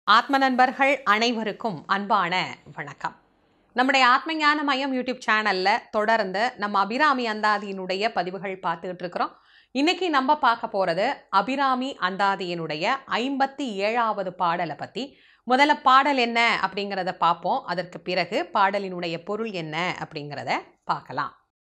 ஆத்ம நண்பர்கள் அனைவருக்கும் அன்பான வணக்கம் நம்முடைய ஆத்ம ஞான மையம் யூடியூப் சேனலில் தொடர்ந்து நம்ம அபிராமி அந்தாதியினுடைய பதிவுகள் பார்த்துக்கிட்டு இருக்கிறோம் இன்னைக்கு நம்ம பார்க்க போகிறது அபிராமி அந்தாதியினுடைய ஐம்பத்தி ஏழாவது பாடலை பற்றி முதல்ல பாடல் என்ன அப்படிங்கிறத பார்ப்போம் அதற்கு பிறகு பாடலினுடைய பொருள் என்ன அப்படிங்கிறத பார்க்கலாம்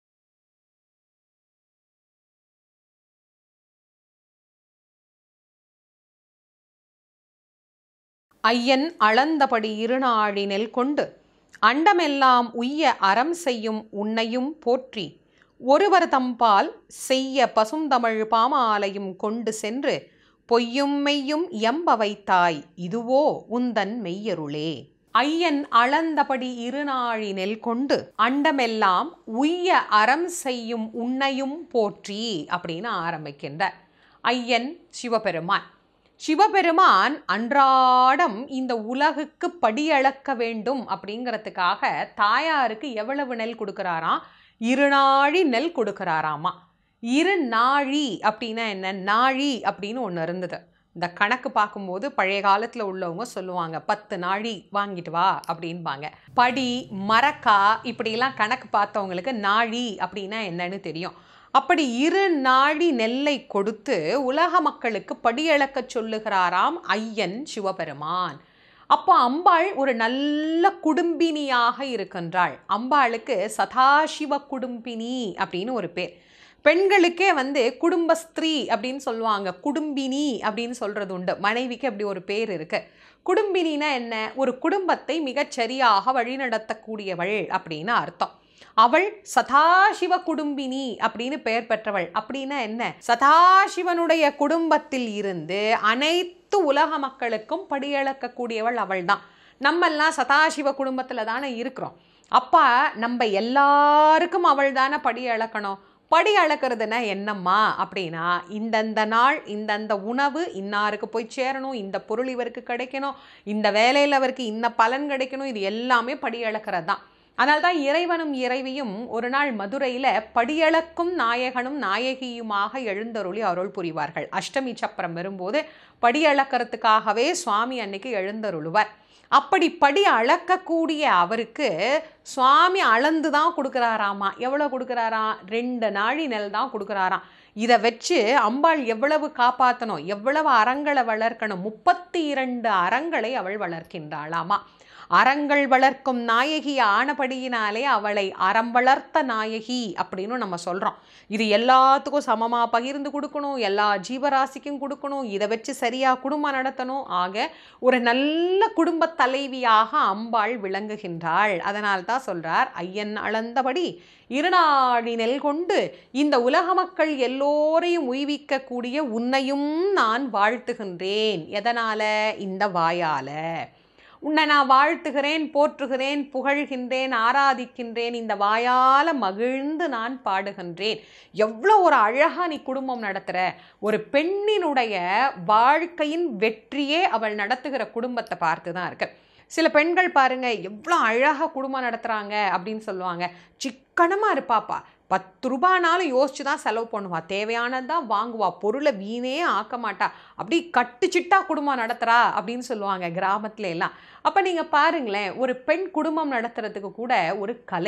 ஐயன் அளந்தபடி இருநாழினில் கொண்டு அண்டமெல்லாம் உய்ய அறம் செய்யும் உன்னையும் போற்றி ஒருவர் தம்பால் செய்ய பசுந்தமிழ் பாமாலையும் கொண்டு சென்று பொய்யும் மெய்யும் எம்ப வைத்தாய் இதுவோ உந்தன் மெய்யருளே ஐயன் அளந்தபடி இருநாழினில் கொண்டு அண்டமெல்லாம் உய்ய அறம் செய்யும் உன்னையும் போற்றி அப்படின்னு ஆரம்பிக்கின்றார் ஐயன் சிவபெருமான் சிவபெருமான் அன்றாடம் இந்த உலகுக்கு படியளக்க வேண்டும் அப்படிங்கிறதுக்காக தாயாருக்கு எவ்வளவு நெல் கொடுக்குறாராம் இருநாழி நெல் கொடுக்குறாராமா இரு நாழி அப்படின்னா என்ன நாழி அப்படின்னு ஒன்று இருந்தது இந்த கணக்கு பார்க்கும்போது பழைய காலத்தில் உள்ளவங்க சொல்லுவாங்க பத்து நாழி வாங்கிட்டு வா அப்படின்பாங்க படி மரக்கா இப்படிலாம் கணக்கு பார்த்தவங்களுக்கு நாழி அப்படின்னா என்னன்னு தெரியும் அப்படி இரு நாழி நெல்லை கொடுத்து உலக மக்களுக்கு படியளக்க சொல்லுகிறாராம் ஐயன் சிவபெருமான் அப்போ அம்பாள் ஒரு நல்ல குடும்பினியாக இருக்கின்றாள் அம்பாளுக்கு சதாசிவ குடும்பினி அப்படின்னு ஒரு பேர் பெண்களுக்கே வந்து குடும்பஸ்திரீ அப்படின்னு சொல்லுவாங்க குடும்பினி அப்படின்னு சொல்கிறது உண்டு மனைவிக்கு அப்படி ஒரு பேர் இருக்கு குடும்பினினா என்ன ஒரு குடும்பத்தை மிகச்சரியாக வழிநடத்தக்கூடியவள் அப்படின்னு அர்த்தம் அவள் சதாசிவ குடும்பினி அப்படின்னு பெயர் பெற்றவள் அப்படின்னா என்ன சதாசிவனுடைய குடும்பத்தில் இருந்து அனைத்து உலக மக்களுக்கும் படியளக்கக்கூடியவள் அவள் தான் நம்மெல்லாம் சதாசிவ குடும்பத்தில் தானே இருக்கிறோம் அப்பா நம்ம எல்லாருக்கும் அவள் தானே படி அளக்கணும் படி அளக்கிறதுனா என்னம்மா அப்படின்னா இந்தந்த நாள் இந்தந்த உணவு இன்னாருக்கு போய் சேரணும் இந்த பொருள் இவருக்கு கிடைக்கணும் இந்த வேலையில் அவருக்கு இன்ன பலன் கிடைக்கணும் இது எல்லாமே படி அளக்கிறது தான் அதனால தான் இறைவனும் இறைவியும் ஒரு நாள் மதுரையில் படியளக்கும் நாயகனும் நாயகியுமாக எழுந்தருளி அருள் புரிவார்கள் அஷ்டமி சப்பரம் வரும்போது படியளக்கிறதுக்காகவே சுவாமி அன்னைக்கு எழுந்தருளுவார் அப்படி படி அளக்கக்கூடிய அவருக்கு சுவாமி அளந்து தான் கொடுக்குறாராமா எவ்வளோ கொடுக்குறாராம் ரெண்டு நாழி நெல் தான் கொடுக்குறாராம் இதை வச்சு அம்பாள் எவ்வளவு காப்பாற்றணும் எவ்வளவு அறங்களை வளர்க்கணும் முப்பத்தி இரண்டு அறங்களை அவள் வளர்க்கின்றாளாமா அறங்கள் வளர்க்கும் நாயகி ஆனபடியினாலே அவளை அறம் வளர்த்த நாயகி அப்படின்னு நம்ம சொல்கிறோம் இது எல்லாத்துக்கும் சமமாக பகிர்ந்து கொடுக்கணும் எல்லா ஜீவராசிக்கும் கொடுக்கணும் இதை வச்சு சரியாக குடும்பம் நடத்தணும் ஆக ஒரு நல்ல குடும்ப தலைவியாக அம்பாள் விளங்குகின்றாள் அதனால் தான் சொல்கிறார் ஐயன் அளந்தபடி இருநாழி நெல் கொண்டு இந்த உலக மக்கள் எல்லோரையும் உய்விக்கக்கூடிய உன்னையும் நான் வாழ்த்துகின்றேன் எதனால் இந்த வாயால் உன்னை நான் வாழ்த்துகிறேன் போற்றுகிறேன் புகழ்கின்றேன் ஆராதிக்கின்றேன் இந்த வாயால் மகிழ்ந்து நான் பாடுகின்றேன் எவ்வளோ ஒரு அழகாக நீ குடும்பம் நடத்துகிற ஒரு பெண்ணினுடைய வாழ்க்கையின் வெற்றியே அவள் நடத்துகிற குடும்பத்தை பார்த்து தான் இருக்கு சில பெண்கள் பாருங்க எவ்வளோ அழகாக குடும்பம் நடத்துகிறாங்க அப்படின்னு சொல்லுவாங்க சிக்கனமாக இருப்பாப்பா பத்து ரூபானாலும் யோசிச்சு தான் செலவு பண்ணுவா தேவையானது தான் வாங்குவா பொருளை வீணே ஆக்க மாட்டா அப்படி கட்டுச்சிட்டா குடும்பம் நடத்துகிறா அப்படின்னு சொல்லுவாங்க கிராமத்துல எல்லாம் அப்போ நீங்கள் பாருங்களேன் ஒரு பெண் குடும்பம் நடத்துறதுக்கு கூட ஒரு கலை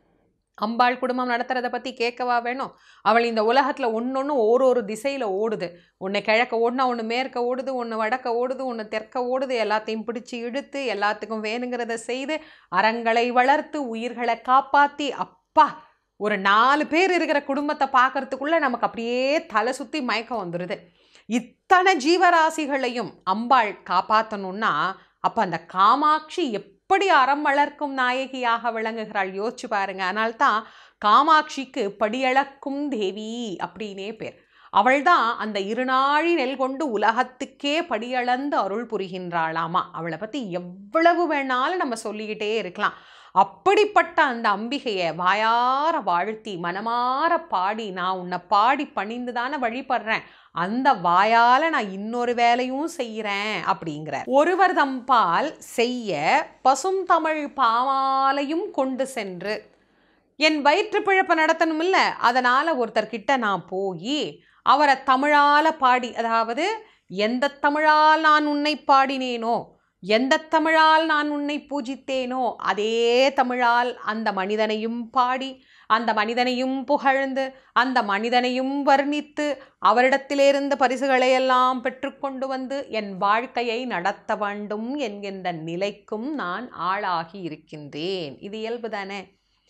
அம்பாள் குடும்பம் நடத்துறத பற்றி கேட்கவா வேணும் அவள் இந்த உலகத்தில் ஒன்று ஒரு ஒரு திசையில் ஓடுது ஒன்று கிழக்க ஓடுனா ஒன்று மேற்க ஓடுது ஒன்று வடக்க ஓடுது ஒன்று தெற்க ஓடுது எல்லாத்தையும் பிடிச்சி இழுத்து எல்லாத்துக்கும் வேணுங்கிறத செய்து அறங்களை வளர்த்து உயிர்களை காப்பாற்றி அப்பா ஒரு நாலு பேர் இருக்கிற குடும்பத்தை பார்க்கறதுக்குள்ளே நமக்கு அப்படியே தலை சுற்றி மயக்கம் வந்துடுது இத்தனை ஜீவராசிகளையும் அம்பாள் காப்பாற்றணும்னா அப்போ அந்த காமாட்சி எப்படி அறம் வளர்க்கும் நாயகியாக விளங்குகிறாள் யோசிச்சு பாருங்க அதனால்தான் காமாட்சிக்கு படியளக்கும் தேவி அப்படின்னே பேர் அவள்தான் அந்த இருநாழி நெல் கொண்டு உலகத்துக்கே படியளந்து அருள் புரிகின்றாளாமா அவளை பற்றி எவ்வளவு வேணாலும் நம்ம சொல்லிக்கிட்டே இருக்கலாம் அப்படிப்பட்ட அந்த அம்பிகையை வாயார வாழ்த்தி மனமார பாடி நான் உன்னை பாடி பணிந்து தானே வழிபடுறேன் அந்த வாயால நான் இன்னொரு வேலையும் செய்கிறேன் அப்படிங்கிற ஒருவர் தம்பால் செய்ய பசும் தமிழ் பாமாலையும் கொண்டு சென்று என் வயிற்று பிழப்பை நடத்தணும் இல்லை அதனால் ஒருத்தர்கிட்ட நான் போய் அவரை தமிழால பாடி அதாவது எந்த தமிழால் நான் உன்னை பாடினேனோ எந்த தமிழால் நான் உன்னை பூஜித்தேனோ அதே தமிழால் அந்த மனிதனையும் பாடி அந்த மனிதனையும் புகழ்ந்து அந்த மனிதனையும் வர்ணித்து அவரிடத்திலிருந்து பரிசுகளை எல்லாம் பெற்றுக்கொண்டு வந்து என் வாழ்க்கையை நடத்த வேண்டும் என்கின்ற நிலைக்கும் நான் ஆளாகி இருக்கின்றேன் இது இயல்பு தானே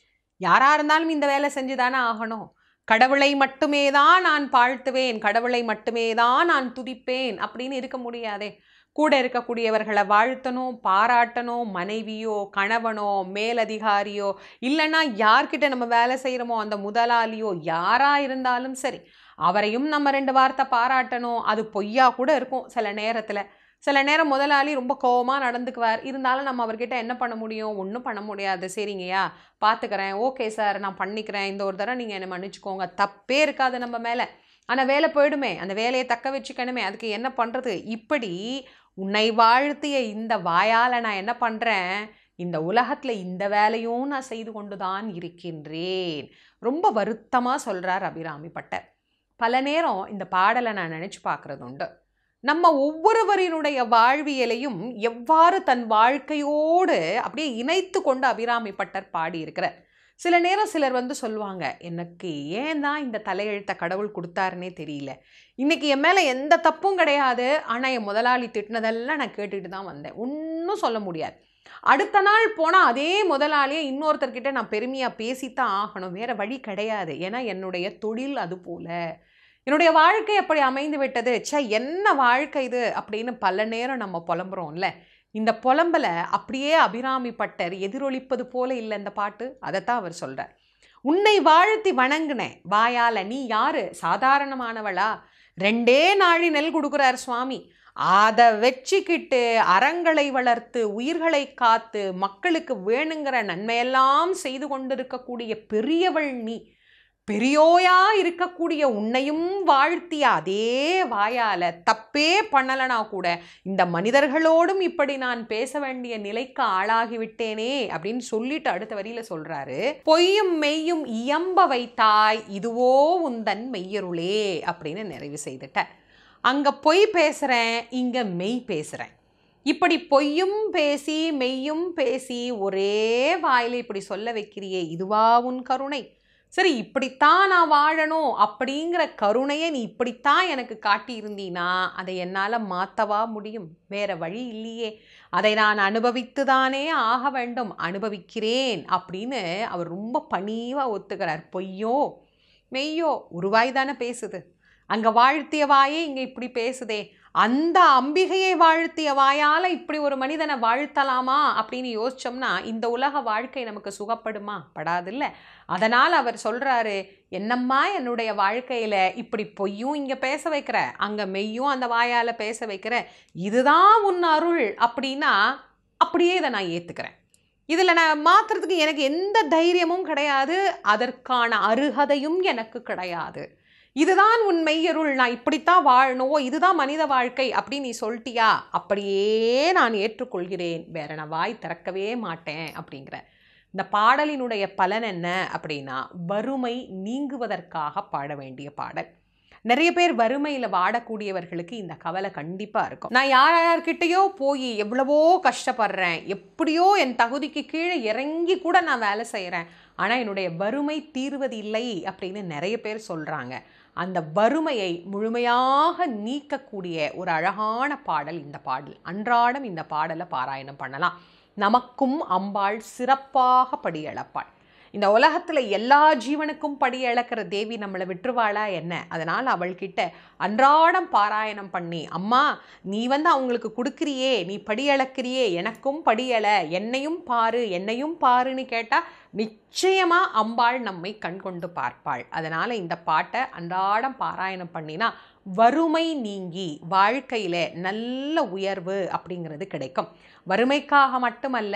யாரா இருந்தாலும் இந்த வேலை செஞ்சு தானே ஆகணும் கடவுளை மட்டுமே தான் நான் வாழ்த்துவேன் கடவுளை மட்டுமே தான் நான் துதிப்பேன் அப்படின்னு இருக்க முடியாதே கூட இருக்கக்கூடியவர்களை வாழ்த்தணும் பாராட்டணும் மனைவியோ கணவனோ மேலதிகாரியோ இல்லைன்னா யார்கிட்ட நம்ம வேலை செய்கிறோமோ அந்த முதலாளியோ யாராக இருந்தாலும் சரி அவரையும் நம்ம ரெண்டு வார்த்தை பாராட்டணும் அது பொய்யா கூட இருக்கும் சில நேரத்தில் சில நேரம் முதலாளி ரொம்ப கோவமாக நடந்துக்குவார் இருந்தாலும் நம்ம அவர்கிட்ட என்ன பண்ண முடியும் ஒன்றும் பண்ண முடியாது சரிங்கய்யா பார்த்துக்கிறேன் ஓகே சார் நான் பண்ணிக்கிறேன் இந்த ஒரு தடவை நீங்கள் என்னை மன்னிச்சுக்கோங்க தப்பே இருக்காது நம்ம மேலே ஆனால் வேலை போயிடுமே அந்த வேலையை தக்க வச்சுக்கணுமே அதுக்கு என்ன பண்ணுறது இப்படி உன்னை வாழ்த்திய இந்த வாயால் நான் என்ன பண்ணுறேன் இந்த உலகத்தில் இந்த வேலையும் நான் செய்து கொண்டு தான் இருக்கின்றேன் ரொம்ப வருத்தமாக சொல்கிறார் அபிராமி பட்டர் பல நேரம் இந்த பாடலை நான் நினச்சி பார்க்குறது உண்டு நம்ம ஒவ்வொருவரினுடைய வாழ்வியலையும் எவ்வாறு தன் வாழ்க்கையோடு அப்படியே இணைத்து கொண்டு அபிராமி பட்டர் பாடியிருக்கிறார் சில நேரம் சிலர் வந்து சொல்லுவாங்க எனக்கு ஏன் தான் இந்த தலையெழுத்த கடவுள் கொடுத்தாருன்னே தெரியல இன்னைக்கு என் மேலே எந்த தப்பும் கிடையாது ஆனால் என் முதலாளி திட்டினதெல்லாம் நான் கேட்டுட்டு தான் வந்தேன் ஒன்றும் சொல்ல முடியாது அடுத்த நாள் போனால் அதே முதலாளியை இன்னொருத்தர்கிட்ட நான் பெருமையாக பேசித்தான் ஆகணும் வேறு வழி கிடையாது ஏன்னா என்னுடைய தொழில் அது போல என்னுடைய வாழ்க்கை அப்படி அமைந்து விட்டது ச்சே என்ன வாழ்க்கை இது அப்படின்னு பல நேரம் நம்ம புலம்புறோம்ல இந்த புலம்பலை அப்படியே அபிராமி பட்டர் எதிரொலிப்பது போல இல்லை இந்த பாட்டு அதைத்தான் அவர் சொல்கிறார் உன்னை வாழ்த்தி வணங்குனேன் வாயால நீ யாரு சாதாரணமானவளா ரெண்டே நாழி நெல் கொடுக்குறார் சுவாமி அதை வச்சுக்கிட்டு அறங்களை வளர்த்து உயிர்களை காத்து மக்களுக்கு வேணுங்கிற நன்மையெல்லாம் செய்து கொண்டிருக்கக்கூடிய பெரியவள் நீ பெரியோயா இருக்கக்கூடிய உன்னையும் வாழ்த்திய அதே வாயால தப்பே பண்ணலனா கூட இந்த மனிதர்களோடும் இப்படி நான் பேச வேண்டிய நிலைக்கு ஆளாகிவிட்டேனே அப்படின்னு சொல்லிட்டு அடுத்த வரியில சொல்றாரு பொய்யும் மெய்யும் இயம்ப வைத்தாய் இதுவோ உந்தன் மெய்யருளே அப்படின்னு நிறைவு செய்துட்டார் அங்க பொய் பேசுறேன் இங்க மெய் பேசுறேன் இப்படி பொய்யும் பேசி மெய்யும் பேசி ஒரே வாயில இப்படி சொல்ல வைக்கிறியே இதுவா உன் கருணை சரி இப்படித்தான் நான் வாழணும் அப்படிங்கிற கருணையை நீ இப்படித்தான் எனக்கு காட்டியிருந்தீனா அதை என்னால் மாற்றவா முடியும் வேற வழி இல்லையே அதை நான் அனுபவித்து தானே ஆக வேண்டும் அனுபவிக்கிறேன் அப்படின்னு அவர் ரொம்ப பணிவாக ஒத்துக்கிறார் பொய்யோ மெய்யோ உருவாய் தானே பேசுது அங்கே வாழ்த்திய வாயே இங்கே இப்படி பேசுதே அந்த அம்பிகையை வாழ்த்திய வாயால் இப்படி ஒரு மனிதனை வாழ்த்தலாமா அப்படின்னு யோசிச்சோம்னா இந்த உலக வாழ்க்கை நமக்கு சுகப்படுமா படாதில்ல அதனால் அவர் சொல்கிறாரு என்னம்மா என்னுடைய வாழ்க்கையில் இப்படி பொய்யும் இங்கே பேச வைக்கிற அங்கே மெய்யும் அந்த வாயால் பேச வைக்கிற இதுதான் உன் அருள் அப்படின்னா அப்படியே இதை நான் ஏற்றுக்கிறேன் இதில் நான் மாற்றுறதுக்கு எனக்கு எந்த தைரியமும் கிடையாது அதற்கான அருகதையும் எனக்கு கிடையாது இதுதான் உன் மெய்யருள் நான் இப்படித்தான் வாழணும் இதுதான் மனித வாழ்க்கை அப்படின்னு நீ சொல்லிட்டியா அப்படியே நான் ஏற்றுக்கொள்கிறேன் வேற நான் வாய் திறக்கவே மாட்டேன் அப்படிங்கிற இந்த பாடலினுடைய பலன் என்ன அப்படின்னா வறுமை நீங்குவதற்காக பாட வேண்டிய பாடல் நிறைய பேர் வறுமையில் வாடக்கூடியவர்களுக்கு இந்த கவலை கண்டிப்பாக இருக்கும் நான் யார் யார்கிட்டயோ போய் எவ்வளவோ கஷ்டப்படுறேன் எப்படியோ என் தகுதிக்கு கீழே இறங்கி கூட நான் வேலை செய்கிறேன் ஆனால் என்னுடைய வறுமை தீர்வது இல்லை அப்படின்னு நிறைய பேர் சொல்கிறாங்க அந்த வறுமையை முழுமையாக நீக்கக்கூடிய ஒரு அழகான பாடல் இந்த பாடல் அன்றாடம் இந்த பாடலை பாராயணம் பண்ணலாம் நமக்கும் அம்பாள் சிறப்பாக படியளப்பாள் இந்த உலகத்தில் எல்லா ஜீவனுக்கும் படி இழக்கிற தேவி நம்மளை விட்டுருவாளா என்ன அதனால் அவள்கிட்ட அன்றாடம் பாராயணம் பண்ணி அம்மா நீ வந்து அவங்களுக்கு கொடுக்குறியே நீ படி இழக்கிறியே எனக்கும் படி இழ என்னையும் பாரு என்னையும் பாருன்னு கேட்டால் நிச்சயமாக அம்பாள் நம்மை கண் கொண்டு பார்ப்பாள் அதனால் இந்த பாட்டை அன்றாடம் பாராயணம் பண்ணினா வறுமை நீங்கி வாழ்க்கையில் நல்ல உயர்வு அப்படிங்கிறது கிடைக்கும் வறுமைக்காக மட்டுமல்ல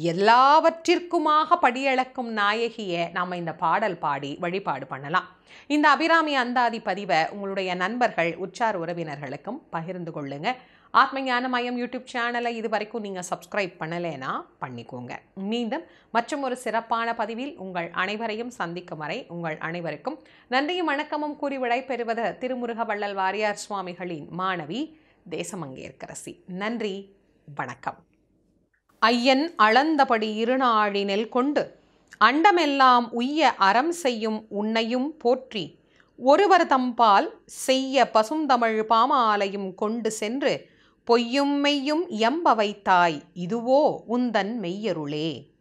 எல்லாவற்றிற்குமாக படியளக்கும் நாயகியை நாம் இந்த பாடல் பாடி வழிபாடு பண்ணலாம் இந்த அபிராமி அந்தாதி பதிவை உங்களுடைய நண்பர்கள் உற்றார் உறவினர்களுக்கும் பகிர்ந்து கொள்ளுங்க ஆத்ம ஞான மயம் யூடியூப் சேனலை இது வரைக்கும் நீங்கள் சப்ஸ்கிரைப் பண்ணலைன்னா பண்ணிக்கோங்க மீண்டும் மற்றும் ஒரு சிறப்பான பதிவில் உங்கள் அனைவரையும் சந்திக்கும் வரை உங்கள் அனைவருக்கும் நன்றியும் வணக்கமும் கூறி விடைபெறுவது திருமுருக வள்ளல் வாரியார் சுவாமிகளின் மாணவி தேசமங்கேற்கரசி நன்றி வணக்கம் ஐயன் அளந்தபடி இருநாழினெல் கொண்டு அண்டமெல்லாம் உய்ய அறம் செய்யும் உன்னையும் போற்றி ஒருவர் தம்பால் செய்ய பசுந்தமிழ் பாமாலையும் கொண்டு சென்று பொய்யும் மெய்யும் எம்ப வைத்தாய் இதுவோ உந்தன் மெய்யருளே